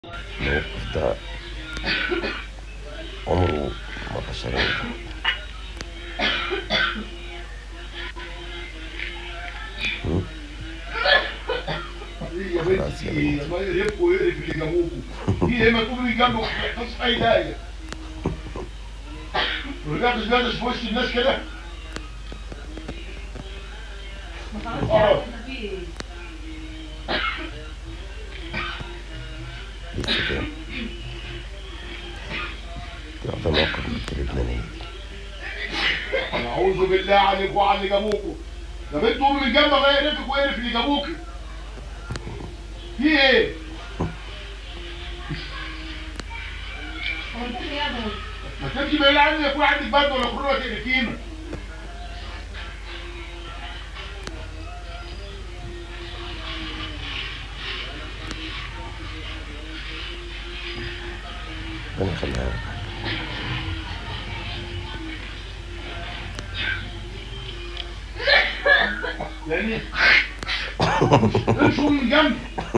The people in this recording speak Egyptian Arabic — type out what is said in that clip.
الموقف ده عمره ما كسرني مم؟ ايه يا بنتي ايه الله يقرفكم ويقرف اللي جابوكم في ايه ما تقولوا لي جنبه ما يحصلش اي داعي رجعت جالس في وش الناس كده اه لسه تاني ده موقف بنت لبنانية انا اعوذ بالله عليكم وعلى اللي جابوكم ده بنت امي من جنب الله يقرفك ويقرف اللي جابوكي في ايه؟ ما تمشي بعيد عني يكون عندك برد ولا كورونا تقرفينا ربنا يخليها لك يعني امشوا من جنبي